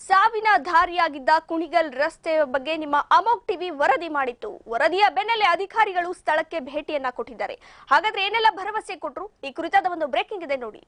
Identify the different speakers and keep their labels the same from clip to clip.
Speaker 1: ಸಾವಿನ ದಾರಿಯಾಗಿದ್ದ ಕುಣಿಗಲ್ ರಸ್ತೆಯ ಬಗ್ಗೆ ನಿಮ್ಮ ಅಮೋಕ್ ಟಿವಿ ವರದಿ ಮಾಡಿತ್ತು ವರದಿಯ ಬೆನ್ನಲ್ಲೇ ಅಧಿಕಾರಿಗಳು ಸ್ಥಳಕ್ಕೆ ಭೇಟಿಯನ್ನ ಕೊಟ್ಟಿದ್ದಾರೆ ಹಾಗಾದ್ರೆ ಏನೆಲ್ಲ ಭರವಸೆ ಕೊಟ್ರು ಈ ಕುರಿತಾದ ಒಂದು ಬ್ರೇಕಿಂಗ್ ಇದೆ ನೋಡಿ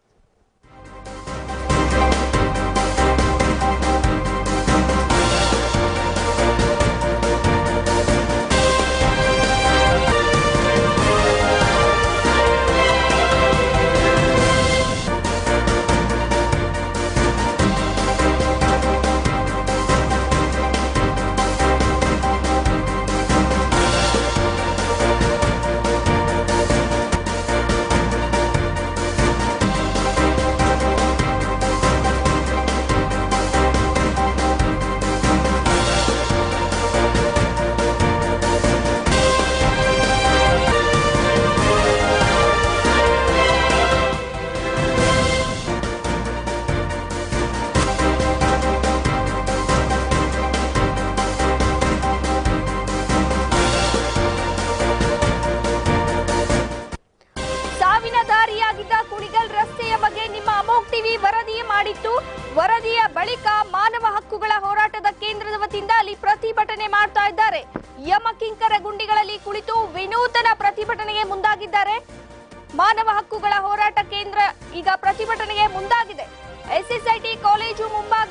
Speaker 1: ಸಾವಿನ ದಾರಿಯಾಗಿದ್ದ ಕುಣಿಗಲ್ ರಸ್ತೆಯ ಬಗ್ಗೆ ನಿಮ್ಮ ಅಮೋಕ್ ಟಿವಿ ವರದಿ ಮಾಡಿತ್ತು ವರದಿಯ ಬಳಿಕ ಮಾನವ ಹಕ್ಕುಗಳ ಹೋರಾಟದ ಕೇಂದ್ರದ ವತಿಯಿಂದ ಅಲ್ಲಿ ಪ್ರತಿಭಟನೆ ಮಾಡ್ತಾ ಇದ್ದಾರೆ ಯಮಕಿಂಕರ ಗುಂಡಿಗಳಲ್ಲಿ ಕುಳಿತು ವಿನೂತನ ಪ್ರತಿಭಟನೆಗೆ ಮುಂದಾಗಿದ್ದಾರೆ ಮಾನವ ಹಕ್ಕುಗಳ ಹೋರಾಟ ಕೇಂದ್ರ ಈಗ ಪ್ರತಿಭಟನೆಗೆ ಮುಂದಾಗಿದೆ ಎಸ್ಎಸ್ಐಟಿ ಕಾಲೇಜು ಮುಂಭಾಗ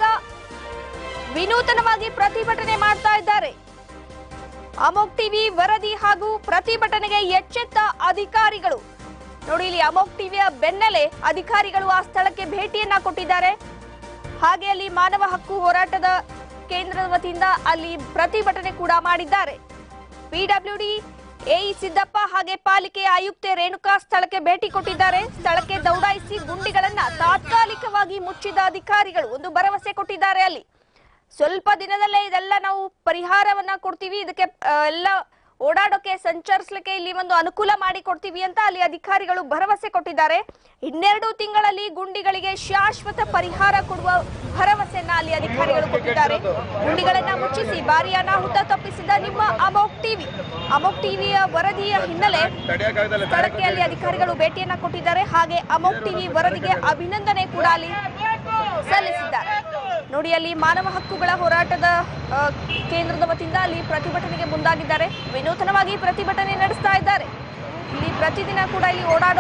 Speaker 1: ವಿನೂತನವಾಗಿ ಪ್ರತಿಭಟನೆ ಮಾಡ್ತಾ ಇದ್ದಾರೆ ಅಮೋಕ್ ಟಿವಿ ವರದಿ ಹಾಗೂ ಪ್ರತಿಭಟನೆಗೆ ಎಚ್ಚೆತ್ತ ಅಧಿಕಾರಿಗಳು ನೋಡಿ ಇಲ್ಲಿ ಅಮೋಕ್ ಟಿವಿಯ ಬೆನ್ನಲ್ಲೇ ಅಧಿಕಾರಿಗಳು ಆ ಸ್ಥಳಕ್ಕೆ ಭೇಟಿಯನ್ನ ಕೊಟ್ಟಿದ್ದಾರೆ ಹಾಗೆ ಅಲ್ಲಿ ಮಾನವ ಹಕ್ಕು ಹೋರಾಟದ ಕೇಂದ್ರದ ವತಿಯಿಂದ ಅಲ್ಲಿ ಪ್ರತಿಭಟನೆ ಕೂಡ ಮಾಡಿದ್ದಾರೆ ಪಿಡಬ್ಲ್ಯೂಡಿ ಎಇ ಸಿದ್ದಪ್ಪ ಹಾಗೆ ಪಾಲಿಕೆಯ ಆಯುಕ್ತೆ ರೇಣುಕಾ ಸ್ಥಳಕ್ಕೆ ಭೇಟಿ ಕೊಟ್ಟಿದ್ದಾರೆ ಸ್ಥಳಕ್ಕೆ ದೌಡಾಯಿಸಿ ಗುಂಡಿಗಳನ್ನ ತಾತ್ಕಾಲಿಕವಾಗಿ ಮುಚ್ಚಿದ ಅಧಿಕಾರಿಗಳು ಒಂದು ಭರವಸೆ ಕೊಟ್ಟಿದ್ದಾರೆ ಅಲ್ಲಿ ಸ್ವಲ್ಪ ದಿನದಲ್ಲೇ ಇದೆಲ್ಲ ನಾವು ಪರಿಹಾರವನ್ನ ಕೊಡ್ತೀವಿ ಇದಕ್ಕೆ ಆ, ಎಲ್ಲ ಓಡಾಡೋಕೆ ಸಂಚರಿಸ್ಲಿಕ್ಕೆ ಇಲ್ಲಿ ಒಂದು ಅನುಕೂಲ ಮಾಡಿ ಕೊಡ್ತೀವಿ ಅಂತ ಅಲ್ಲಿ ಅಧಿಕಾರಿಗಳು ಭರವಸೆ ಕೊಟ್ಟಿದ್ದಾರೆ ಇನ್ನೆರಡು ತಿಂಗಳಲ್ಲಿ ಗುಂಡಿಗಳಿಗೆ ಶಾಶ್ವತ ಪರಿಹಾರ ಕೊಡುವ ಭರವಸೆಯನ್ನ ಅಲ್ಲಿ ಅಧಿಕಾರಿಗಳು ಕೊಟ್ಟಿದ್ದಾರೆ ಗುಂಡಿಗಳನ್ನ ಮುಚ್ಚಿಸಿ ಭಾರಿ ಅನಾಹುತ ತಪ್ಪಿಸಿದ ನಿಮ್ಮ ಅಮೋಕ್ ಟಿವಿ ಅಮೋಕ್ ಟಿವಿಯ ವರದಿಯ ಹಿನ್ನೆಲೆ ಸ್ಥಳಕ್ಕೆ ಅಲ್ಲಿ ಅಧಿಕಾರಿಗಳು ಭೇಟಿಯನ್ನ ಕೊಟ್ಟಿದ್ದಾರೆ ಹಾಗೆ ಅಮೋಕ್ ಟಿವಿ ವರದಿಗೆ ಅಭಿನಂದನೆ ಕೂಡ ಅಲ್ಲಿ ಸಲ್ಲಿಸಿದ್ದಾರೆ ನೋಡಿ ಅಲ್ಲಿ ಮಾನವ ಹಕ್ಕುಗಳ ಹೋರಾಟದ ಆ, ಕೇಂದ್ರದ ವತಿಯಿಂದ ಅಲ್ಲಿ ಪ್ರತಿಭಟನೆಗೆ ಮುಂದಾಗಿದ್ದಾರೆ ವಿನೂತನವಾಗಿ ಪ್ರತಿಭಟನೆ ನಡೆಸ್ತಾ ಇದ್ದಾರೆ ಇಲ್ಲಿ ಪ್ರತಿದಿನ ಕೂಡ ಇಲ್ಲಿ ಓಡಾಡೋ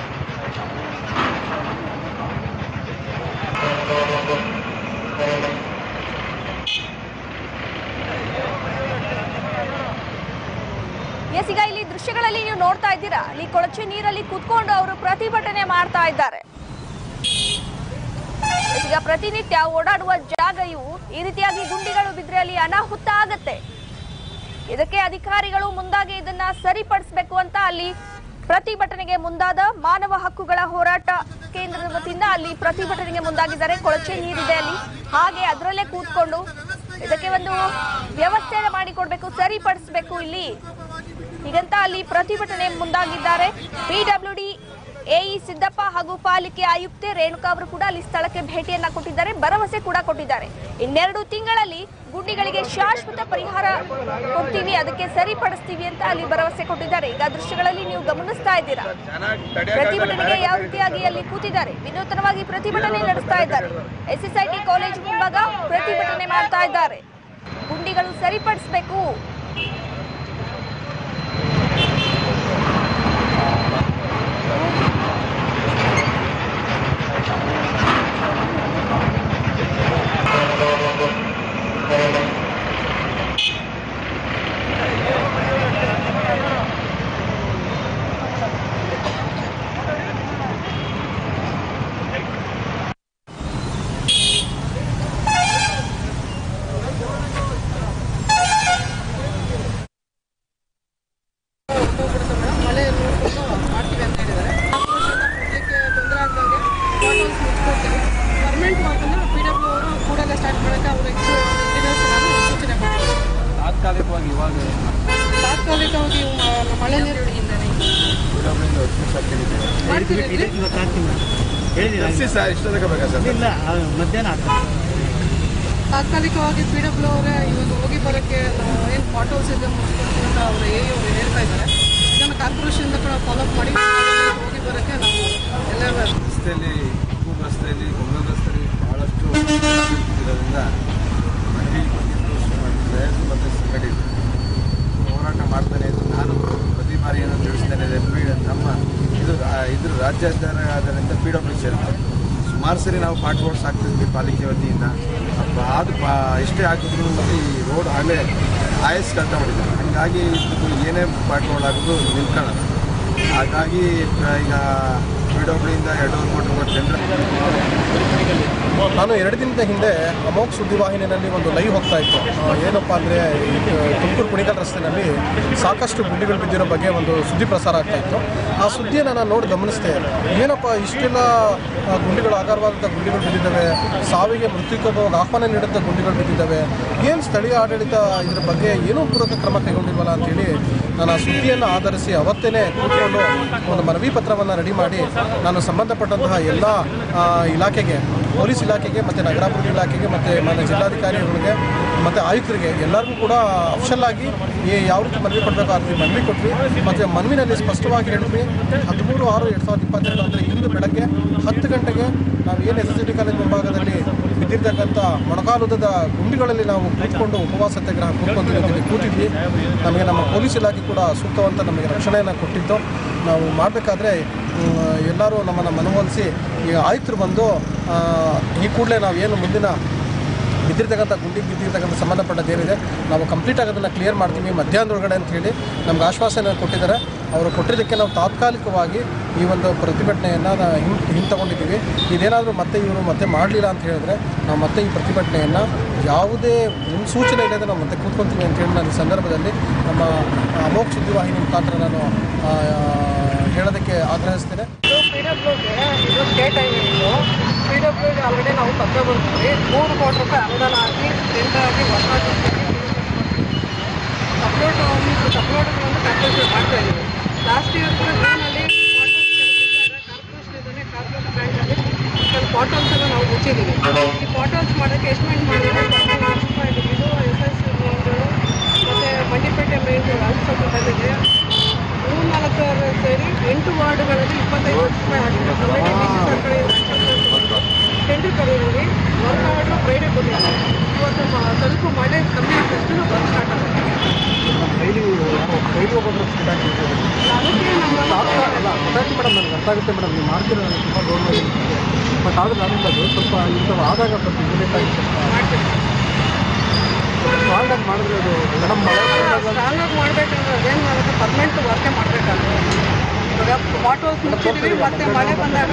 Speaker 1: ಎಸ್ ಈಗ ಇಲ್ಲಿ ದೃಶ್ಯಗಳಲ್ಲಿ ನೀವು ನೋಡ್ತಾ ಇದ್ದೀರಾ ಅಲ್ಲಿ ಕೊಳಚೆ ನೀರಲ್ಲಿ ಕುತ್ಕೊಂಡು ಅವರು ಪ್ರತಿಭಟನೆ ಮಾಡ್ತಾ ಇದ್ದಾರೆ ಈಗ ಪ್ರತಿನಿತ್ಯ ಓಡಾಡುವ ಜಾಗ ಇವು ಈ ರೀತಿಯಾಗಿ ಗುಂಡಿಗಳು ಬಿದ್ರೆ ಅಲ್ಲಿ ಅನಾಹುತ ಆಗತ್ತೆ ಇದಕ್ಕೆ ಅಧಿಕಾರಿಗಳು ಮುಂದಾಗಿ ಇದನ್ನ ಸರಿಪಡಿಸಬೇಕು ಅಂತ ಅಲ್ಲಿ ಪ್ರತಿಭಟನೆಗೆ ಮುಂದಾದ ಮಾನವ ಹಕ್ಕುಗಳ ಹೋರಾಟ ಕೇಂದ್ರದ ವತಿಯಿಂದ ಅಲ್ಲಿ ಪ್ರತಿಭಟನೆಗೆ ಮುಂದಾಗಿದ್ದಾರೆ ಕೊಳಚೆ ನೀರಿದೆ ಅಲ್ಲಿ ಹಾಗೆ ಅದರಲ್ಲೇ ಕೂತ್ಕೊಂಡು ಇದಕ್ಕೆ ಒಂದು ವ್ಯವಸ್ಥೆ ಮಾಡಿಕೊಡ್ಬೇಕು ಸರಿಪಡಿಸಬೇಕು ಇಲ್ಲಿ ಹೀಗಂತ ಅಲ್ಲಿ ಪ್ರತಿಭಟನೆ ಮುಂದಾಗಿದ್ದಾರೆ ಪಿಡಬ್ಲ್ಯೂಡಿ ಎಇ ಸಿದ್ದಪ್ಪ ಹಾಗೂ ಪಾಲಿಕೆ ಆಯುಕ್ತೆ ರೇಣುಕಾ ಅವರು ಕೂಡ ಅಲ್ಲಿ ಸ್ಥಳಕ್ಕೆ ಭೇಟಿಯನ್ನ ಕೊಟ್ಟಿದ್ದಾರೆ ಭರವಸೆ ಕೂಡ ಕೊಟ್ಟಿದ್ದಾರೆ ಇನ್ನೆರಡು ತಿಂಗಳಲ್ಲಿ ಗುಂಡಿಗಳಿಗೆ ಶಾಶ್ವತ ಪರಿಹಾರ ಕೊಡ್ತೀವಿ ಅದಕ್ಕೆ ಸರಿಪಡಿಸ್ತೀವಿ ಅಂತ ಅಲ್ಲಿ ಭರವಸೆ ಕೊಟ್ಟಿದ್ದಾರೆ ಈಗ ದೃಶ್ಯಗಳಲ್ಲಿ ನೀವು ಗಮನಿಸ್ತಾ ಇದ್ದೀರಾ ಪ್ರತಿಭಟನೆಗೆ ಯಾವ ರೀತಿಯಾಗಿ ಅಲ್ಲಿ ಕೂತಿದ್ದಾರೆ ವಿನೂತನವಾಗಿ ಪ್ರತಿಭಟನೆ ನಡೆಸ್ತಾ ಇದ್ದಾರೆ ಎಸ್ಎಸ್ಐಟಿ ಕಾಲೇಜು ಮುಂಭಾಗ ಪ್ರತಿಭಟನೆ ಮಾಡ್ತಾ ಇದ್ದಾರೆ ಗುಂಡಿಗಳು ಸರಿಪಡಿಸಬೇಕು
Speaker 2: ಮಳೆ ನೋಡ್ಕೊಂಡು ಮಾಡ್ತೀವಿ ಅಂತ ಹೇಳಿದ್ದಾರೆ ಕೊಡಲಿಕ್ಕೆ ತೊಂದರೆ ಆಗ್ದಂಗೆ ಬಾಟಲ್ಸ್ ಮುಚ್ಕೊಡ್ತೀವಿ ಪರ್ಮನೆಂಟ್ ಮಾಡ್ಕೊಂಡು ಪಿ ಡಬ್ಲ್ಯೂ ಅವರು ಕೂಡಲೇ ಸ್ಟಾರ್ಟ್ ಮಾಡೋಕ್ಕೆ ಅವ್ರ ಇಂಜಿನಿಯರ್ಸ್ ನಾನು ಸೂಚನೆ ಮಾಡಿದ್ದೀನಿ
Speaker 3: ತಾತ್ಕಾಲಿಕವಾಗಿ ಇವಾಗ
Speaker 2: ತಾತ್ಕಾಲಿಕವಾಗಿ ಮ- ಮಳೆ ನೀರಿನಿಂದನೇ
Speaker 3: ಗುಲಾಬಿಯಿಂದ ಹತ್ತು ನಿಮಿಷ ಕೇಳಿದ್ದೇವೆ
Speaker 2: ಮಾಡ್ತೀವಿ
Speaker 4: ಇವತ್ತು ಆಗ್ತೀನಿ ಹೇಳಿದ್ದೀರಾ
Speaker 3: ಎಸಿ ಸರ್ ಇಷ್ಟೊತ್ತಿಗೆ ಬೇಕಾ ಸರ್
Speaker 4: ಇಲ್ಲ ಆ, ಮಧ್ಯಾಹ್ನ ಆಗ್ತದೆ
Speaker 2: ತಾತ್ಕಾಲಿಕವಾಗಿ ಪಿ ಡಬ್ಲ್ಯೂ ಅವರೇ ಇವಾಗ ಹೋಗಿ ಬರೋಕ್ಕೆ ಏನು ಬಾಟಲ್ಸ್ ಇದೆ ಮುಚ್ಕೊಡ್ತೀವಿ ಅಂತ ಅವರು ಎ ಅವರು ಹೇಳ್ತಾ ಇದ್ದಾರೆ ಇದನ್ನು ಕಾರ್ಪೊರೇಷನ್ದ ಕೂಡ ಫಾಲೋಅಪ್ ಮಾಡಿ ಹೋಗಿ ಬರೋಕ್ಕೆ ನಾವು ಎಲ್ಲ
Speaker 3: ರಸ್ತೆಯಲ್ಲಿ ಕೂಗು ರಸ್ತೆಯಲ್ಲಿ ಗಮನ ರಸ್ತೆಯಲ್ಲಿ ಭಾಳಷ್ಟು ಇದಾವೆ ದಿನದಿಂದ ಮನವಿ ಕೊಟ್ಟಿದ್ದು ಶ್ರೇಯಸ್ ಮತ್ತು ಸಂಘಟಿತ ಹೋರಾಟ ಮಾಡ್ತಾನೆ ಇದ್ದು ನಾನು ಪ್ರತಿ ಬಾರಿ ಏನೋ ತಿಳಿಸ್ತೇನೆ ಇದೆ ಪಿ ನಮ್ಮ ಇದು ರಾ- ಇದ್ರ ರಾಜ್ಯಾಧಾರ ಆದ್ದರಿಂದ ಪಿ ಡಬ್ಲ್ಯೂ ಸೇರುತ್ತೆ ಸುಮಾರು ಸರಿ ನಾವು ಪಾಟ್ಬೋರ್ಡ್ಸ್ ಹಾಕ್ತಿದ್ವಿ ಪಾಲಿಕೆ ವತಿಯಿಂದ ಅಪ್ಪ ಅದು ಪಾ ಎಷ್ಟೇ ಹಾಕಿದ್ರು ಮತ್ತು ಈ ರೋಡ್ ಆಗಲೇ ಆಯಸ್ ಕಳ್ತ ಮಾಡಿದ್ದಾರೆ ಹಾಗಾಗಿ ಇದು ಏನೇ ಪಾಟ್ಬೋರ್ಡ್ ಹಾಕಿದ್ರು ನಿಲ್ಕೊಳ್ಳೋಣ ಹಾಗಾಗಿ ಪ- ಈಗ ಪಿ ಡಬ್ಲ್ಯೂಯಿಂದ ಎರಡೂವರೆ ಕೋಟಿ ರೂಪಾಯಿ ಟೆಂಡರ್
Speaker 5: ನಾನು ಎರಡು ದಿನದ ಹಿಂದೆ ಅಮೋಕ್ ಸುದ್ದಿವಾಹಿನಿಯಲ್ಲಿ ಒಂದು ಲೈವ್ ಹೋಗ್ತಾ ಇತ್ತು ಆ, ಏನಪ್ಪ ಅಂದರೆ ತುಮಕೂರು ಕುಣಿಗಲ್ ರಸ್ತೆಯಲ್ಲಿ ಸಾಕಷ್ಟು ಗುಂಡಿಗಳು ಬಿದ್ದಿರೋ ಬಗ್ಗೆ ಒಂದು ಸುದ್ದಿ ಪ್ರಸಾರ ಆಗ್ತಾ ಇತ್ತು ಆ ಸುದ್ದಿಯನ್ನು ನಾನು ನೋಡಿ ಗಮನಿಸಿದೆ ಏನಪ್ಪ ಇಷ್ಟೆಲ್ಲ ಆ, ಗುಂಡಿಗಳು ಆಧಾರವಾದಂಥ ಗುಂಡಿಗಳು ಬಿದ್ದಿದ್ದಾವೆ ಸಾವಿಗೆ ಮೃತ್ಯುಕೋಪವಾಗಿ ಆಹ್ವಾನ ನೀಡಿದ ಗುಂಡಿಗಳು ಬಿದ್ದಿದ್ದಾವೆ ಏನು ಸ್ಥಳೀಯ ಆಡಳಿತ ಇದ್ರ ಬಗ್ಗೆ ಏನೂ ಪೂರಕ ಕ್ರಮ ಕೈಗೊಂಡಿಲ್ವಲ್ಲ ಅಂತೇಳಿ ನಾನು ಆ ಸುದ್ದಿಯನ್ನು ಆಧರಿಸಿ ಅವತ್ತೇ ಕೂತ್ಕೊಂಡು ಒಂದು ಮನವಿ ಪತ್ರವನ್ನು ರೆಡಿ ಮಾಡಿ ನಾನು ಸಂಬಂಧಪಟ್ಟಂತಹ ಎಲ್ಲ ಆ, ಇಲಾಖೆಗೆ ಪೊಲೀಸ್ ಇಲಾಖೆಗೆ ಮತ್ತು ನಗರಾಭಿವೃದ್ಧಿ ಇಲಾಖೆಗೆ ಮತ್ತು ಮಾನ್ಯ ಜಿಲ್ಲಾಧಿಕಾರಿಗಳಿಗೆ ಮತ್ತು ಆಯುಕ್ತರಿಗೆ ಎಲ್ಲರಿಗೂ ಕೂಡ ಅಫಿಷಲ್ ಆಗಿ ಈ ಯಾವ ರೀತಿ ಮನವಿ ಕೊಡಬೇಕು ಆ ರೀತಿ ಮನವಿ ಕೊಟ್ವಿ ಮತ್ತು ಮನವಿನಲ್ಲಿ ಸ್ಪಷ್ಟವಾಗಿ ಹೇಳಿದ್ವಿ ಹದಿಮೂರು ಆರು ಎರಡು ಸಾವಿರದ ಇಪ್ಪತ್ತೆರಡು ಅಂದರೆ ಇಂದು ಬೆಳಗ್ಗೆ ಹತ್ತು ಗಂಟೆಗೆ ನಾವು ಏನು S S C T college ಮುಂಭಾಗದಲ್ಲಿ ಬಿದ್ದಿರ್ತಕ್ಕಂಥ ಮೊಣಕಾಲುದದ ಗುಂಡಿಗಳಲ್ಲಿ ನಾವು ಕೂತ್ಕೊಂಡು ಉಪವಾಸ ಸತ್ಯಾಗ್ರಹ ಕೂತ್ಕೊಂತೀವಿ ಅಂತೇಳಿ ಕೂತಿದ್ವಿ ನಮಗೆ ನಮ್ಮ ಪೊಲೀಸ್ ಇಲಾಖೆ ಕೂಡ ಸೂಕ್ತವಂತ ನಮಗೆ ರಕ್ಷಣೆಯನ್ನು ಕೊಟ್ಟಿತ್ತು ನಾವು ಮಾಡಬೇಕಾದ್ರೆ ಎಲ್ಲರೂ ನಮ್ಮನ್ನು ಮನವೊಲಿಸಿ ಈಗ ಆಯುಕ್ತರು ಬಂದು ಆ, ಈ ಕೂಡಲೇ ನಾವು ಏನು ಮುಂದಿನ ಬಿದ್ದಿರ್ತಕ್ಕಂಥ ಗುಂಡಿಗೆ ಬಿದ್ದಿರ್ತಕ್ಕಂಥ ಸಂಬಂಧಪಟ್ಟದ್ದು ಏನಿದೆ ನಾವು ಕಂಪ್ಲೀಟ್ ಆಗೋದನ್ನು ಕ್ಲಿಯರ್ ಮಾಡ್ತೀವಿ ಮಧ್ಯಾಹ್ನದೊಳಗಡೆ ಅಂತ ಹೇಳಿ ನಮ್ಗೆ ಆಶ್ವಾಸನೆ ಕೊಟ್ಟಿದ್ದಾರೆ ಅವರು ಕೊಟ್ಟಿದ್ದಕ್ಕೆ ನಾವು ತಾತ್ಕಾಲಿಕವಾಗಿ ಈ ಒಂದು ಪ್ರತಿಭಟನೆಯನ್ನು ಹಿಂ ಹಿಂತಗೊಂಡಿದ್ದೀವಿ ಇದೇನಾದರೂ ಮತ್ತೆ ಇವರು ಮತ್ತೆ ಮಾಡಲಿಲ್ಲ ಅಂತ ಹೇಳಿದ್ರೆ ನಾವು ಮತ್ತೆ ಈ ಪ್ರತಿಭಟನೆಯನ್ನು ಯಾವುದೇ ಮುನ್ಸೂಚನೆ ಇಲ್ಲದೆ ನಾವು ಮತ್ತೆ ಕೂತ್ಕೊತೀವಿ ಅಂತ ಹೇಳಿ ನಾನು ಈ ಸಂದರ್ಭದಲ್ಲಿ ನಮ್ಮ ಅಮೋಕ್ ಸುದ್ದಿವಾಹಿನಿ ಮುಖಾಂತರ ನಾನು ಆ, ಹೇಳೋದಕ್ಕೆ ಆಗ್ರಹಿಸ್ತೇನೆ
Speaker 2: ಇದು ಪಿ ಡಬ್ಲ್ಯೂಗೆ ಇದು ಸ್ಟೇಟ್ ಹೈವೇದು ಪಿ ಡಬ್ಲ್ಯೂಗೆ ಆಲ್ರೆಡಿ ನಾವು ಪತ್ರ ಬರ್ತೀವಿ ಮೂರು ಕೋಟಿ ರೂಪಾಯಿ ಅನುದಾನ ಹಾಕಿ ಟೆಂಡರ್ ಆಗಿ ಹೊಸ ಅಪ್ಲೋಡ್ ಅಪ್ಲೋಡ್ಗಳನ್ನು ಕ್ಯಾಲ್ಕುಲೇಷನ್ ಮಾಡ್ತಾ ಇದ್ದೀವಿ ಲಾಸ್ಟ್ ಇಯರ್ ಕೂಡ ಜೂನಲ್ಲಿ ಕಾರ್ಪೊರೇಷನ್ ಕಾರ್ಪೊರೇಷನ್ ಬ್ಯಾಂಕಲ್ಲಿ ಕೆಲವು ಕ್ವಾರ್ಟರ್ಸ್ ಎಲ್ಲ ನಾವು ಮುಚ್ಚಿದ್ದೀವಿ ಈ ಕ್ವಾರ್ಟರ್ಸ್ ಮಾಡೋಕ್ಕೆ ಎಸ್ಟಿಮೇಟ್ ಮಾಡಿದ್ರೆ ಒಂದು ಲಕ್ಷ ರೂಪಾಯಿ ಇದು ಎಸ್ ಎಸ್ ಮೇನ್ಗಳು ಮತ್ತು ಮಂಡಿಪೇಟೆ ಮೇನ್ ರಾಜ್ಯ ಸರ್ಕಾರದಲ್ಲಿ ಮೂರು ನಾಲ್ಕು ಸೇರಿ ಎಂಟು ವಾರ್ಡ್ಗಳಲ್ಲಿ ಇಪ್ಪತ್ತೈದು ಲಕ್ಷ ರೂಪಾಯಿ ಆಗಿದೆ ಆಲ್ರೆಡಿ ಡಿ ಸಿ ಸರ್ಕಾರ ಟೆಂಡರ್ ಕರೀರಿ ವರ್ಕ್ ಆರ್ಡ್ರು ಫ್ರೈಡೇ ಕೊಟ್ಟಿದ್ದಾರೆ ಇವತ್ತು ಮ- ಸ್ವಲ್ಪ ಮಳೆ ಕಮ್ಮಿ ಆದ ತಕ್ಷಣ ವರ್ಕ್ ಸ್ಟಾರ್ಟ್ ಆಗುತ್ತೆ
Speaker 5: ಡೈಲಿ ಡೈಲಿ ಒಬ್ಬೊಬ್ಬರು
Speaker 2: ಅದಕ್ಕೆ ನಮ್ಮ
Speaker 5: ಅಲ್ಲ ಗೊತ್ತಾಯ್ತು ಮೇಡಮ್ ನನಗೆ ಅರ್ಥ ಆಗುತ್ತೆ ಮೇಡಮ್ ನೀವು ಮಾಡ್ತೀರ ನನಗೆ ತುಂಬ ಗೌರವ ಬಟ್ ಆದ್ರೆ ನನಗೆ ಅದು ಸ್ವಲ್ಪ ಇಂಥವು ಆದಾಗ ಸ್ವಲ್ಪ ಇಮಿಡಿಯೇಟ್ ಆಗಿ
Speaker 2: ಮಾಡ್ತೀವಿ
Speaker 5: ಸ್ಟ್ರಾಂಗ್ ಆಗಿ ಮಾಡಿದ್ರೆ ಅದು ಮೇಡಮ್ ಮಳೆ ಬಂದಾಗ
Speaker 2: ಸ್ಟ್ರಾಂಗ್ ಆಗಿ ಮಾಡಬೇಕಂದ್ರೆ ಅದೇನು ಮಾಡೋದು ಪರ್ಮನೆಂಟ್ ವರ್ಕೇ ಮಾಡಬೇಕಾಗುತ್ತೆ ಇವಾಗ ವಾಟರ್ಸ್ ಮುಚ್ಚಿದ್ದೀವಿ ಮತ್ತೆ ಮಳೆ ಬಂದಾಗ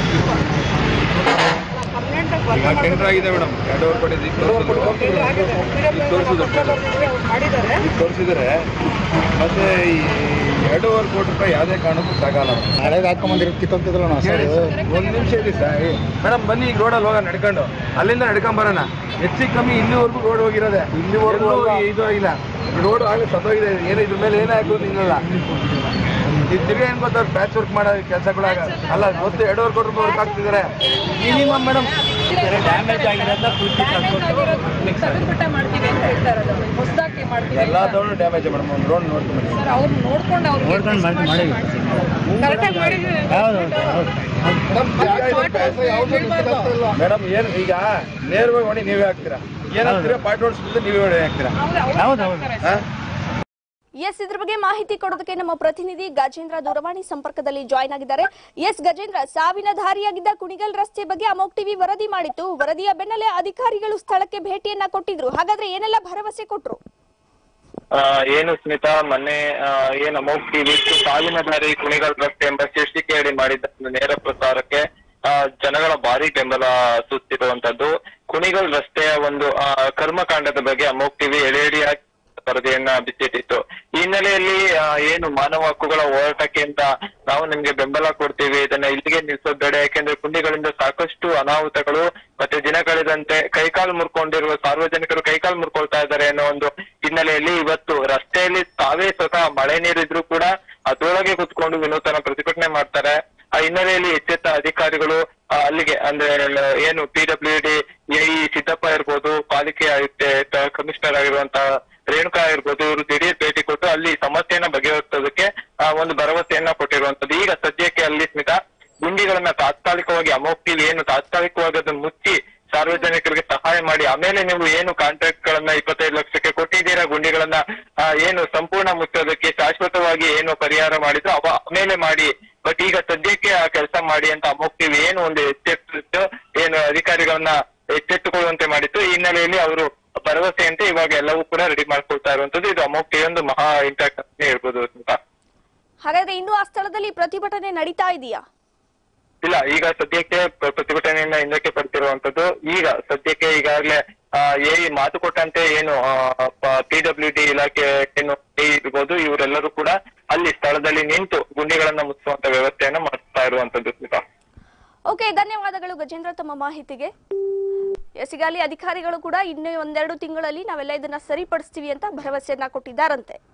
Speaker 2: ಪರ್ಮನೆಂಟ್ ಆಗಿ ವರ್ಕ್ ಮಾಡಬೇಕು
Speaker 3: ಟೆಂಡರ್ ಆಗಿದೆ ಮೇಡಮ್ ಎರಡೂವರೆ ಕೋಟಿ
Speaker 2: ಇದು ಆಗಿದೆ ಅವ್ರು ಮಾಡಿದ್ದಾರೆ
Speaker 3: ತೋರಿಸಿದರೆ ಮತ್ತೆ ಈ ಎರಡೂವರೆ ಕೋಟಿ ರೂಪಾಯಿ ಯಾವುದೇ ಕಾರಣಕ್ಕೂ ಸಾಗಲ್ಲ
Speaker 5: ಹಳೇದು ಹಾಕೊಂಬಂದಿರೋ ಕಿತ್ತಂತಿದ್ರಲ್ಲ ನಾವು ಸರ್
Speaker 3: ಒಂದು ನಿಮಿಷ ಇರಿ ಸರ್ ಮೇಡಮ್ ಬನ್ನಿ ಈಗ ರೋಡಲ್ಲಿ ಹೋಗೋಣ ನಡ್ಕೊಂಡು ಅಲ್ಲಿಂದ ನಡ್ಕೊಂಡ್ ಬರೋಣ ಹೆಚ್ಚಿಗೆ ಕಮ್ಮಿ ಇಲ್ಲಿವರೆಗೂ ರೋಡ್ ಹೋಗಿರೋದೆ ಇಲ್ಲಿವರೆಗೂ ಇದು ಇಲ್ಲ ರೋಡ್ ಆಗಲಿ ಸತ್ತೋಗಿದೆ ಏನು ಇದ್ರ ಮೇಲೆ ಏನೇ ಹಾಕೋದು ನಿಲ್ಲಲ್ಲ ಈ ತಿರ್ಗಾ ಏನ್ ಗೊತ್ತಾ ಪ್ಯಾಚ್ ವರ್ಕ್ ಮಾಡೋ ಕೆಲಸಗಳು ಅಲ್ಲ ಗೊತ್ತು ಎರಡೂವರೆ ಕೋಟಿ ರೂಪಾಯಿ ವರ್ಕ್ ಆಗ್ತಿದ್ದಾರೆ ಮಿನಿಮಮ್ ಮೇಡಮ್
Speaker 4: ಡ್ಯಾಮೇಜ್ ಆಗಿರೋದನ್ನ ಪೂರ್ತಿ
Speaker 2: ಸರಿಪಟ್ಟ ಮಾಡ್ತೀವಿ ಅಂತ ಹೇಳ್ತಾ ಇರೋದು ಹೊಸದಾಗಿ ಮಾಡ್ತೀವಿ
Speaker 3: ಎಲ್ಲ ತಗೊಂಡು ಡ್ಯಾಮೇಜ್ ಮೇಡಮ್ ಒಂದು ರೋಡ್ ನೋಡ್ಕೊಂಡು
Speaker 2: ಸರ್ ಅವ್ರು ನೋಡ್ಕೊಂಡು ಅವ್ರಿಗೆ
Speaker 4: ನೋಡ್ಕೊಂಡು ಮಾಡಿ ಮಾಡಿ
Speaker 2: ಕರೆಕ್ಟಾಗಿ ಮಾಡಿದ್ದೀವಿ
Speaker 4: ಹೌದು ಹೌದು ಹೌದು
Speaker 3: ಮೇಡಮ್ ಏನ್ ಈಗ ನೇರವಾಗಿ ಹೊಡಿ ನೀವೇ ಹಾಕ್ತೀರಾ ಏನ್ ಹಾಕ್ತೀರಾ ಪಾಟ್ ರೋಡ್ಸ್ ನೀವೇ ಹೊಡಿ ಹಾಕ್ತೀರಾ
Speaker 4: ಹೌದು ಹೌದು
Speaker 3: ಹಾ
Speaker 1: ಎಸ್ ಇದ್ರ ಬಗ್ಗೆ ಮಾಹಿತಿ ಕೊಡೋದಕ್ಕೆ ನಮ್ಮ ಪ್ರತಿನಿಧಿ ಗಜೇಂದ್ರ ದೂರವಾಣಿ ಸಂಪರ್ಕದಲ್ಲಿ ಜಾಯ್ನ್ ಆಗಿದ್ದಾರೆ ಎಸ್ ಗಜೇಂದ್ರ ಸಾವಿನ ದಾರಿಯಾಗಿದ್ದ ಕುಣಿಗಲ್ ರಸ್ತೆ ಬಗ್ಗೆ ಅಮೋಕ್ ಟಿವಿ ವರದಿ ಮಾಡಿತ್ತು ವರದಿಯ ಬೆನ್ನಲ್ಲೇ ಅಧಿಕಾರಿಗಳು ಸ್ಥಳಕ್ಕೆ ಭೇಟಿಯನ್ನ ಕೊಟ್ಟಿದ್ರು ಹಾಗಾದ್ರೆ ಏನೆಲ್ಲ ಭರವಸೆ ಕೊಟ್ರು
Speaker 6: ಆ, ಏನು ಸ್ಮಿತಾ ಮೊನ್ನೆ ಆ, ಏನ್ ಅಮೋಕ್ ಟಿವಿ ಸಾವಿನ ದಾರಿ ಕುಣಿಗಲ್ ರಸ್ತೆ ಎಂಬ ಶೀರ್ಷಿಕೆಯಡಿ ಮಾಡಿದ್ದ ಒಂದು ನೇರ ಪ್ರಸಾರಕ್ಕೆ ಆ, ಜನಗಳ ಭಾರಿ ಬೆಂಬಲ ಸೂಚಿಸಿರುವಂತದ್ದು ಕುಣಿಗಲ್ ರಸ್ತೆಯ ಒಂದು ಆ, ಕರ್ಮಕಾಂಡದ ಬಗ್ಗೆ ಅಮೋಕ್ ಟಿವಿ ಎಳೆ ಎಳೆಯಾಗಿ ವರದಿಯನ್ನ ಬಿಚ್ಚಿಟ್ಟಿತ್ತು ಈ ಹಿನ್ನೆಲೆಯಲ್ಲಿ ಆ, ಏನು ಮಾನವ ಹಕ್ಕುಗಳ ಹೋರಾಟಕ್ಕೆ ಅಂತ ನಾವು ನಿಮ್ಗೆ ಬೆಂಬಲ ಕೊಡ್ತೀವಿ ಇದನ್ನ ಇಲ್ಲಿಗೆ ನಿಲ್ಸೋದ್ ಬೇಡ ಯಾಕೆಂದ್ರೆ ಕುಂಡಿಗಳಿಂದ ಸಾಕಷ್ಟು ಅನಾಹುತಗಳು ಮತ್ತೆ ದಿನ ಕಳೆದಂತೆ ಕೈಕಾಲು ಮುರ್ಕೊಂಡಿರುವ ಸಾರ್ವಜನಿಕರು ಕೈಕಾಲು ಮುರ್ಕೊಳ್ತಾ ಇದ್ದಾರೆ ಅನ್ನೋ ಒಂದು ಹಿನ್ನೆಲೆಯಲ್ಲಿ ಇವತ್ತು ರಸ್ತೆಯಲ್ಲಿ ತಾವೇ ಸ್ವತಃ ಮಳೆ ನೀರಿದ್ರು ಕೂಡ ಅದರೊಳಗೆ ಕುತ್ಕೊಂಡು ವಿನೂತನ ಪ್ರತಿಭಟನೆ ಮಾಡ್ತಾರೆ ಆ ಹಿನ್ನೆಲೆಯಲ್ಲಿ ಎಚ್ಚೆತ್ತ ಅಧಿಕಾರಿಗಳು ಆ, ಅಲ್ಲಿಗೆ ಅಂದ್ರೆ ಏನು P W D A E Siddappa ಇರ್ಬೋದು ಪಾಲಿಕೆ ಆಯುಕ್ತೆ ತ- ಕಮಿಷನರ್ ಆಗಿರುವಂತ ರೇಣುಕಾ ಇರ್ಬೋದು ಇವರು ದಿಢೀರ್ ಭೇಟಿ ಕೊಟ್ಟು ಅಲ್ಲಿ ಸಮಸ್ಯೆಯನ್ನ ಬಗೆಹರಿಸೋದಕ್ಕೆ ಆ, ಒಂದು ಭರವಸೆಯನ್ನ ಕೊಟ್ಟಿರುವಂತದ್ದು ಈಗ ಸದ್ಯಕ್ಕೆ ಅಲ್ಲಿ ಸ್ಮಿತಾ ಗುಂಡಿಗಳನ್ನ ತಾತ್ಕಾಲಿಕವಾಗಿ ಅಮೋಕ್ ಟಿವಿ ಏನು ತಾತ್ಕಾಲಿಕವಾಗಿ ಅದನ್ನ ಮುಚ್ಚಿ ಸಾರ್ವಜನಿಕರಿಗೆ ಸಹಾಯ ಸಹಾಯ ಮಾಡಿ ಆಮೇಲೆ ನೀವು ಏನು ಕಾಂಟ್ರಾಕ್ಟ್ ಗಳನ್ನ ಇಪ್ಪತ್ತೈದು ಲಕ್ಷಕ್ಕೆ ಕೊಟ್ಟಿದ್ದೀರಾ ಗುಂಡಿಗಳನ್ನ ಆ, ಏನು ಸಂಪೂರ್ಣ ಮುಚ್ಚೋದಕ್ಕೆ ಶಾಶ್ವತವಾಗಿ ಏನು ಪರಿಹಾರ ಮಾಡಿದ್ರು ಅವ ಆಮೇಲೆ ಮಾಡಿ ಬಟ್ ಈಗ ಸದ್ಯಕ್ಕೆ ಆ ಕೆಲಸ ಮಾಡಿ ಅಂತ ಅಮೋಕ್ ಟಿವಿ ಏನು ಒಂದು ಎಚ್ಚೆತ್ತು ಏನು ಅಧಿಕಾರಿಗಳನ್ನ ಎಚ್ಚೆತ್ತುಕೊಳ್ಳುವಂತೆ ಮಾಡಿತ್ತು ಈ ಹಿನ್ನೆಲೆಯಲ್ಲಿ ಅವರು ಭರವಸೆಯಂತೆ ಇವಾಗ ಎಲ್ಲವೂ ಕೂಡ ರೆಡಿ ಮಾಡ್ಕೊಳ್ತಾ ಇರುವಂತದ್ದು ಇದು ಅಮೋಕ್ ಟಿವಿ ಒಂದು ಮಹಾ ಇಂಪ್ಯಾಕ್ಟ್ ಅಂತ ಹೇಳ್ಬೋದು ಅಂತ
Speaker 1: ಹಾಗಾದ್ರೆ ಇನ್ನೂ ಆ ಸ್ಥಳದಲ್ಲಿ ಪ್ರತಿಭಟನೆ ನಡೀತಾ ಇದೆಯಾ
Speaker 6: ಇಲ್ಲ ಈಗ ಸದ್ಯಕ್ಕೆ ಪ್ರ- ಪ್ರತಿಭಟನೆಯನ್ನ ಹಿಂದಕ್ಕೆ ಪಡ್ತಿರುವಂತದ್ದು ಈಗ ಸದ್ಯಕ್ಕೆ ಈಗಾಗಲೇ ಎ ಮಾತು ಕೊಟ್ಟಂತೆ ಏನು ಪಿ ಡಬ್ಲ್ಯೂ ಡಿ ಇಲಾಖೆ ಏನು AE ಇರ್ಬೋದು ಇವರೆಲ್ಲರೂ ಕೂಡ ಅಲ್ಲಿ ಸ್ಥಳದಲ್ಲಿ ನಿಂತು ಗುಂಡಿಗಳನ್ನ ಮುಚ್ಚುವಂತ ವ್ಯವಸ್ಥೆಯನ್ನ ಮಾಡ್ತಾ ಇರುವಂತದ್ದು ಸ್ಮಿತಾ
Speaker 1: ಓಕೆ ಧನ್ಯವಾದಗಳು ಗಜೇಂದ್ರ ತಮ್ಮ ಮಾಹಿತಿಗೆ ಎಸ್ ಈಗ ಅಲ್ಲಿ ಅಧಿಕಾರಿಗಳು ಕೂಡ ಇನ್ನೂ ಒಂದೆರಡು ತಿಂಗಳಲ್ಲಿ ನಾವೆಲ್ಲ ಇದನ್ನ ಸರಿಪಡಿಸ್ತೀವಿ ಅಂತ ಭರವಸೆಯನ್ನ ಕೊಟ್ಟಿದ್ದಾರಂತೆ